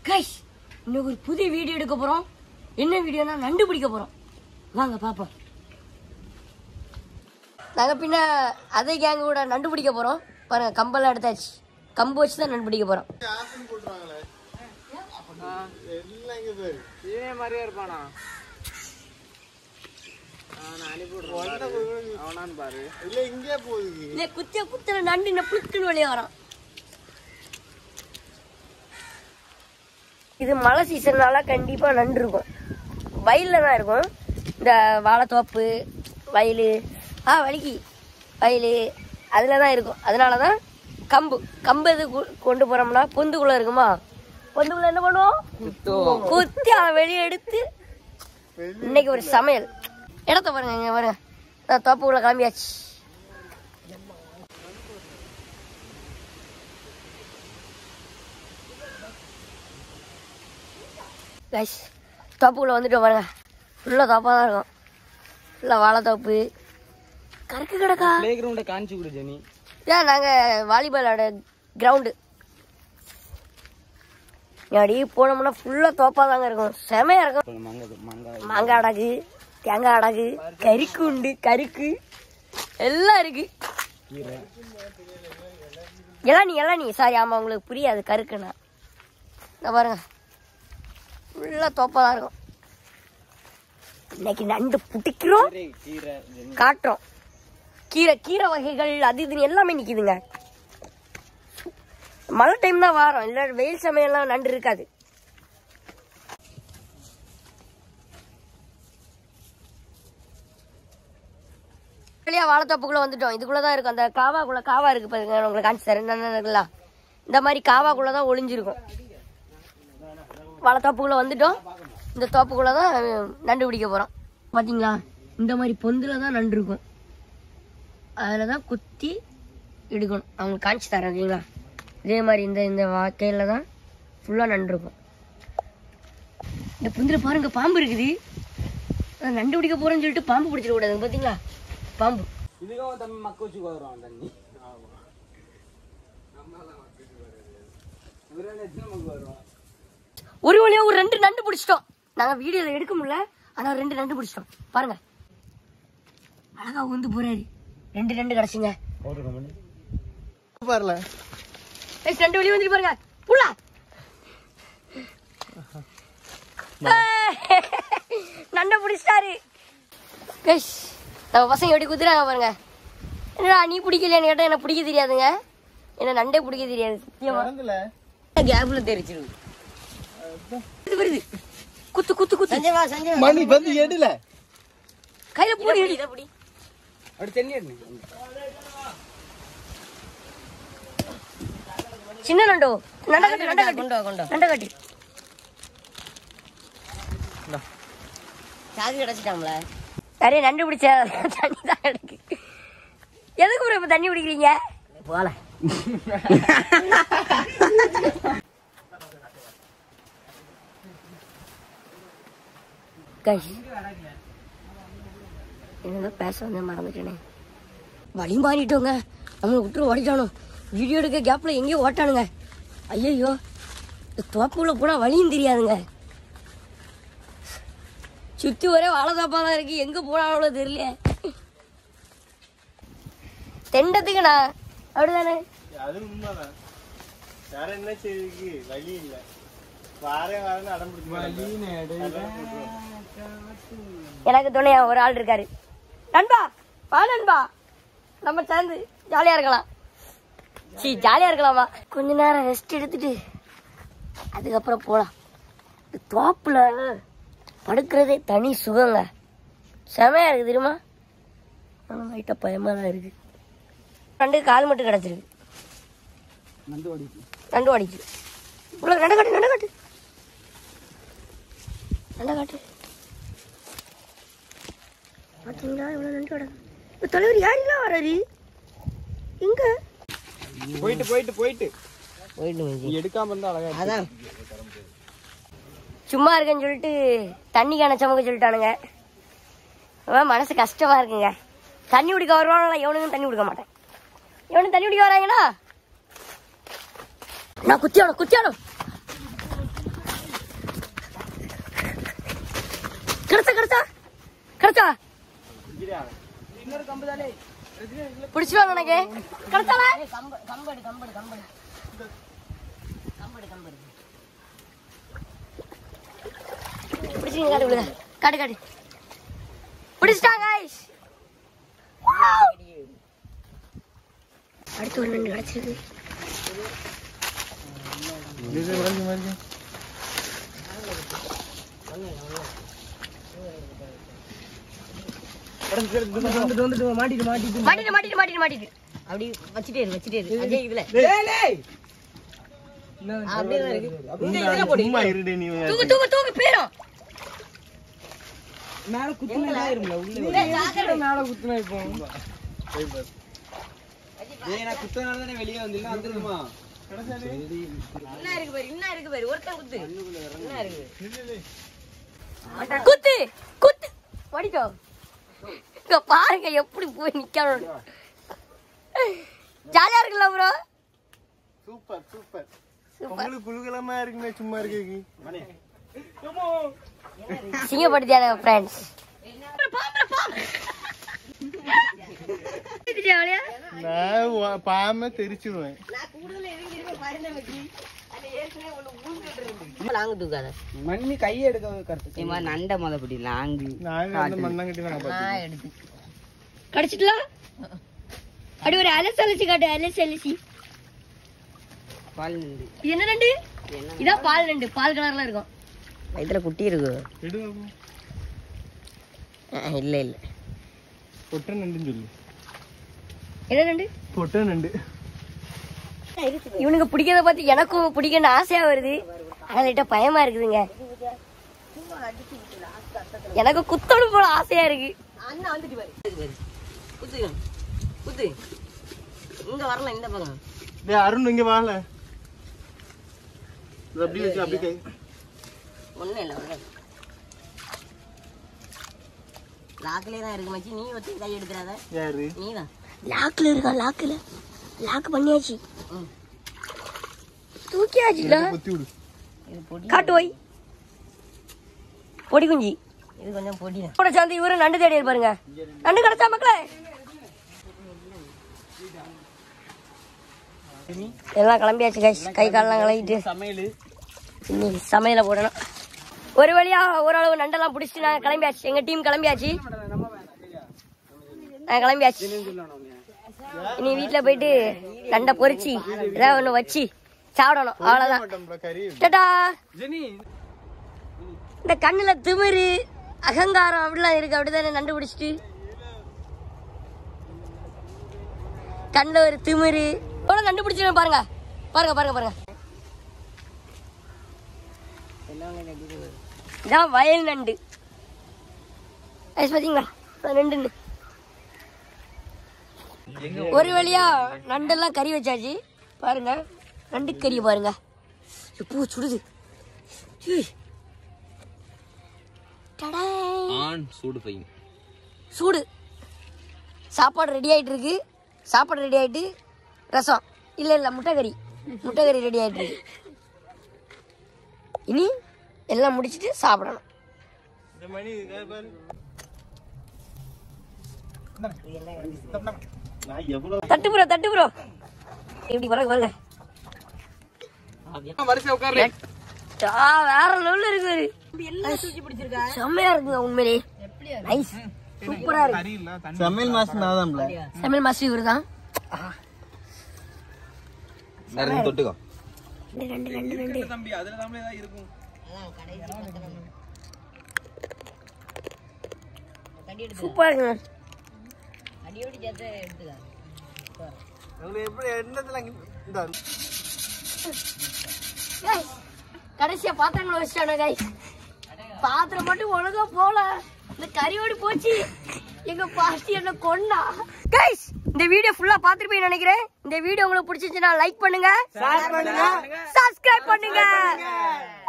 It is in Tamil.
கைஸ் இன்னைக்கு ஒரு புதிய வீடியோ எடுக்க போறோம் என்ன வீடியோனா நண்டு பிடிக்க போறோம் வாங்க பாப்போம் நாங்க பின்ன அதே கேங் கூட நண்டு பிடிக்க போறோம் பாருங்க கம்பெல்லாம் எடுத்தாச்சு கம்பு வச்சு தான் நண்டு பிடிக்க போறோம் ஆப்பிள் போட்டுருவாங்களே எல்லாம் இங்க பேரு இவன் மாதிரியே இருப்பானா அவனை அனுப்பி ஒன்றை விடுறான் போய் அவனான்னு பாரு இல்ல இங்கே போகுது இல்லை குத்திய குத்துற நண்டு இந்த புழுக்குன்னு வெளியே வரோம் இது மழை சீசன்னால கண்டிப்பா நண்டு இருக்கும் வயல்ல தான் இருக்கும் இந்த வாழைத்தோப்பு வயல் ஆ வலிக்கி வயல் அதில் தான் இருக்கும் அதனால தான் கம்பு கம்பு எது கு- கொண்டு போறோம்னா பொந்துக்குள்ள இருக்குமா பொந்துக்குள்ள என்ன பண்ணுவோம் குத்தி அதை வெளியே எடுத்து இன்னைக்கு ஒரு சமையல் இடத்த பாருங்க இங்க பாருங்க நான் தோப்புக்குள்ள கிளம்பியாச்சு கைஸ் தோப்புக்குள்ள வந்துட்டு பாருங்க ஃபுல்லாக தோப்பாக தான் இருக்கும் ஃபுல்லாக வாழைத்தோப்பு கருக்கு கிடக்கா பிளே கிரவுண்டை காமிச்சு கொடு ஜெனி ஏன் நாங்கள் வாலிபால் ஆட கிரவுண்டு அப்படி போனோம்னா ஃபுல்லாக தோப்பாக தாங்க இருக்கும் செமையாக இருக்கும் மங்க மங்க மாங்காய் அடகு தேங்காய் அடகு கறிக்கு உண்டு கருக்கு எல்லாம் இருக்கு கீரை இளநீ இளநீ சாரி ஆமாம் உங்களுக்கு புரியாது கருக்குண்ணா இந்த பாருங்க ஃபுல்லாக தோப்பாக தான் இருக்கும் இன்னைக்கு நண்டு பிடிக்கிறோம் கீரை கீரை ஜெனி காட்டுறோம் கீரை கீரை வகைகள் அது இதுன்னு எல்லாமே நிக்குதுங்க மழை டைம் தான் வாரம் இல்ல வெயில் சமயம்லாம் நண்டு இருக்காது வெளியா வாழைத்தோப்புக்குள்ள வந்துட்டோம் இதுக்குள்ள தான் இருக்கும் அந்த காவாக்குள்ள காவா இருக்கு பாருங்க உங்களுக்கு காமிச்சு தரேன் இந்த- இந்த இருக்குல்ல இந்த மாதிரி காவாக்குள்ள தான் ஒளிஞ்சிருக்கும் வாழைத்தோப்புக்குள்ள வந்துட்டோம் இந்த தோப்புக்குள்ள தான் நண்டு பிடிக்க போறோம் பாத்தீங்களா இந்த மாதிரி பொந்துல தான் நண்டு இருக்கும் அதில் தான் குத்தி எடுக்கணும் அவங்களுக்கு காமிச்சு தரேன் ஓகேங்களா இதே மாதிரி இந்த இந்த வாக்கையில் தான் ஃபுல்லாக நண்டு இருக்கும் இந்த பொந்தில் பாருங்க பாம்பு இருக்குது அதான் நண்டு பிடிக்க போறேன்னு சொல்லிட்டு பாம்பு பிடிச்சிட கூடாது பார்த்தீங்களா பாம்பு இதுக்காக தம்பி மக்க வச்சு வருவான் தண்ணி இவரால எத்தனை மக்கு வருவான் ஒரு வழியா ஒரு ரெண்டு நண்டு பிடிச்சிட்டோம் நாங்கள் வீடியோவில் எடுக்க முடியல ஆனால் ரெண்டு நண்டு பிடிச்சிட்டோம் பாருங்க அழகா உந்து போறாரு ரெண்டு ரெண்டு கிடச்சிங்க பாருல ஏய், ரெண்டு வெளியே வந்துட்டு பாருங்க புள்ளா நண்டை பிடிச்சிட்டாரு கைஸ் நம்ம பசங்க எப்படி குத்துறாங்க பாருங்க என்னடா நீ பிடிக்கலையான்னு கேட்டா எனக்கு பிடிக்க தெரியாதுங்க என்ன நண்டே பிடிக்க தெரியாது சத்தியமா மறந்துல கேப்ல தெரிச்சிருக்கு இது வருது குத்து குத்து குத்து மணி வந்து எடுல கையில போடி இதை பிடி அப்படி தண்ணி எடுங்க சின்ன நண்டோ நண்டை கட்டு நண்டை கட்டு கொண்டு கொண்டு நண்டை கட்டு சாதி கிடச்சிட்டாங்கள நிறைய நண்டு பிடிச்ச தண்ணி தான் எனக்கு எதுக்கு bro இப்ப தண்ணி குடிக்கிறீங்க போல கைஸ் என்ன பேச வந்தேன் மறந்துட்டேனே வழி மாறிட்டோங்க நம்மளை விட்டு ஓடிட்டானோ வீடியோ எடுக்க கேப்ல எங்கேயோ ஓட்டானுங்க ஐயோ இந்த தோப்புக்குள்ள போனா வழியும் தெரியாதுங்க சுத்தி ஒரே வாழை தோப்பா தான் இருக்கு எங்க போனாங்களோ தெரியல தெண்டத்துக்குண்ணா அப்படிதானே அது உண்மைதான் வேற என்ன செய்யுது வழி இல்ல வாரே வாரேன்னு அடம் பிடிச்சு எனக்கு துணையா ஒரு ஆள் இருக்காரு நண்பா வா நண்பா நம்ம சேர்ந்து ஜாலியா இருக்கலாம் சீ ஜாலியா இருக்கலாமா கொஞ்ச நேரம் ரெஸ்ட் எடுத்துட்டு அதுக்கப்புறம் போலாம் இந்த தோப்புல படுக்கிறதே தனி சுகங்க செமையா இருக்கு தெரியுமா ஆனால் லைட்டாக பயமா தான் இருக்கு ரெண்டு கால் மட்டும் கிடச்சிருக்கு நண்டு ஓடிச்சு ரெண்டு ஓடிச்சு உள்ள நட காட்டு நட காட்டு நட காட்டு பார்த்தீங்களா இவ்வளோ நண்டு கிடக்கு இந்த தலைவர் யாரெல்லாம் வராரு எங்க போயிட்டு போயிட்டு போயிட்டு போயிட்டு நீ எடுக்காம இருந்தா அழகா அதான் சும்மா இருக்கேன்னு சொல்லிட்டு தண்ணி கேன சமக்க சொல்லிட்டானுங்க அதான் மனசு கஷ்டமா இருக்குங்க தண்ணி குடிக்க வருவாங்களா எவனுக்கும் தண்ணி குடிக்க மாட்டேன் எவனும் தண்ணி குடிக்க வராங்கன்னா நான் குத்தியானோ குத்தியானோ இன்னொரு கம்பு தானே பிடிச்சிருவாங்க எனக்கு கிடைச்சால கம்பு கம்படு கம்படு கம்படு கம்படு கம்படு பிடிச்சிங்க காட்டு விடுங்க காட்டு காட்டு பிடிச்சிட்டாங்க guys. அடுத்து ஒரு ரெண்டு கிடைச்சிருக்கு இது வரைக்கும் வரைக்கும் வந்துட்டு வந்துட்டு மாட்டிட்டு மாட்டிட்டு மாட்டிட்டு மாட்டிட்டு மாட்டிட்டு மாட்டிட்டு அப்படி வச்சுட்டே இரு வச்சுட்டே இரு அதே இதுல டேய் டேய் அப்படியே தான் இருக்கு இங்க இதுல போடு சும்மா இருடே நீ தூக்கு தூக்கு தூக்கு போயிடும் மேல குத்துனா இரும்ல உள்ள மேல குத்துனா இப்போ டேய் நான் குத்துனால தானே வெளிய வந்தில்ல வந்துருமா என்ன இருக்கு பாரு என்ன இருக்கு பாரு ஒருத்தன் குத்து என்ன இருக்கு குத்து குத்து படிக்கோ இங்க பாருங்க எப்படி போய் நிக்கணும் ஜாலியா இருக்குல்ல ப்ரோ சூப்பர் சூப்பர் உங்களுக்கு குழுகலமா இருக்குமே சும்மா இருக்கு சிங்கப்படுத்தியான ஃப்ரெண்ட்ஸ் ஜாலியா நான் வ- பாம தெரிச்சிருவேன் லாங்கு தூக்காத மண்ணி கை எடுக்க கரெக்ட் நண்ட மொதப்படி லாங்கு நான் அந்த மண்ணாங்கட்டி தான் நான் பார்த்தேன். எடுத்து கடிச்சிட்டலாம் அடி ஒரு அலசி அலசி காட்டு அலசி அலசி பால் நண்டு இது என்ன நண்டு இதான் பால் நண்டு பால் கலர்ல இருக்கும் இதுல குட்டி இருக்கு எடு பாப்போம். இல்ல இல்ல பொட்டை நண்டுன்னு சொல்லு என்ன நண்டு பொட்டை நண்டு இவனுக்கு பிடிக்கிறத பார்த்து எனக்கும் பிடிக்கணும்னு ஆசையா வருது ஆனா லைட்டா பயமா இருக்குதுங்க எனக்கு குத்தணும் போல ஆசையா இருக்கு அண்ணா வந்துட்டு பாரு குத்து குத்து இங்க வரல இந்த பக்கம் டேய் அருண் இங்க வாழ இது அப்படியே வச்சு அப்படியே கை ஒண்ணும் இல்ல ஒண்ணும் இல்ல. லாக்கிலே தான் இருக்கு மச்சி நீ வச்சு கை எடுக்கிறாத யாரு நீ தான் லாக்ல இருக்கா லாக்ல லாக் பண்ணியாச்சு தூக்கியாச்சுல குத்தி விடு காட்டு வை பொடி குஞ்சி இது கொஞ்சம் பொடி கூட சேர்ந்து இவரு நண்டு தேடி பாருங்க நண்டு கிடைச்சா மக்களே எல்லாம் கிளம்பியாச்சு கைஸ் கை காலெல்லாம் கலங்கிட்டு சமையல் இன்னைக்கு சமையல போடணும் ஒரு வழியா ஓரளவு நண்டெல்லாம் பிடிச்சிட்டு நாங்க கிளம்பியாச்சு எங்க டீம் கிளம்பியாச்சு நாங்க கிளம்பியாச்சு இனி வீட்டுல போயிட்டு நண்டை பொரிச்சு ஏதாவது ஒண்ணு வச்சு சாப்பிடணும் அவ்வளவுதான் மாட்டோம்டா கறி டாடா ஜெனி இந்த கண்ணுல திமிரு அகங்காரம் அப்படிலாம் இருக்கு அப்படிதானே நண்டு பிடிச்சிட்டு கண்ணுல ஒரு திமிரு எவ்வளவு நண்டு பிடிச்சிருக்கேன் பாருங்க பாருங்க பாருங்க பாருங்க இதான் வயல் நண்டு ஐஸ் பாத்தீங்களா இதான் நண்டுன்னு ஒரு வழியா நண்டெல்லாம் கறி வச்சாச்சு பாருங்க நண்டு கறி பாருங்க எப்போ சுடுது ஏய். டடாய். ஆன் சூடு பையன் சூடு சாப்பாடு ரெடி ஆயிட்டு இருக்கு சாப்பாடு ரெடி ஆயிட்டு ரசம் இல்ல இல்ல முட்டைக்கறி முட்டைக்கறி ரெடி ஆயிட்டு இருக்கு இனி எல்லாம் முடிச்சிட்டு சாப்பிடணும் இந்த மணி இதா பாரு நான் எவ்வளவு தட்டு ப்ரோ தட்டு ப்ரோ இப்படி பாருங்க பாருங்க வரிசை உட்காரு ஆ, வேற லெவல்ல இருக்கு பாரு. செம்மையா இருக்குங்க உண்மையிலே நைஸ் சூப்பரா இருக்கு சமையல் மாசம் நான் தான்ல சமையல் மாஸ்டர் இவரு தான் தொட்டுக்கோ ரெண்டு ரெண்டு ரெண்டு தம்பி அதுல தான் ஏதாவது இருக்கும் சூப்பரா இருக்குங்க உங்களுக்கு எப்படி என்னத்துல இந்த Guys, கடைசியா பாத்திரங்களை வச்சிட்டானே கைஸ் பாத்திரம் மட்டும் ஒழுங்கா போல இந்த கறியோடு போச்சு எங்க பாட்டி என்ன கொண்டா கைஸ் இந்த வீடியோ ஃபுல்லா பாத்துருப்பீங்கன்னு நினைக்கிறேன் இந்த வீடியோ உங்களுக்கு பிடிச்சிருந்துச்சுன்னா லைக் பண்ணுங்க பண்ணுங்க சப்ஸ்கிரைப் பண்ணுங்க